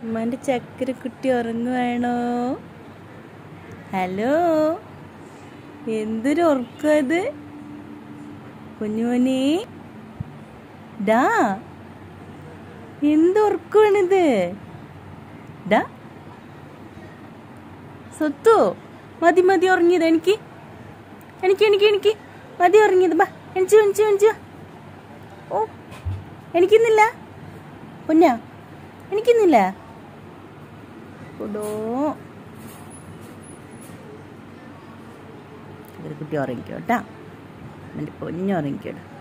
ഉമ്മാൻ്റെ ചക്കരക്കുട്ടി ഉറങ്ങുവാണോ ഹലോ എന്തൊരു ഉറക്കം അത് കുഞ്ഞുമോനെ ഡാ എന്ത് ഉറക്കമാണിത് ഡാ സ്വത്തു മതി മതി ഉറങ്ങിയത് എനിക്ക് എനിക്ക് എനിക്ക് എനിക്ക് മതി ഉറങ്ങിയത് ബാ എണിച്ചു എണിച്ചു എണിച്ചു ഓ എനിക്കിന്നില്ല പൊന്ന എനിക്കിന്നില്ല കുടോ ഒരു കുട്ടി ഉറങ്ങിക്കോ കേട്ടാ എൻ്റെ പൊന്നുറങ്ങിക്കോട്ടെ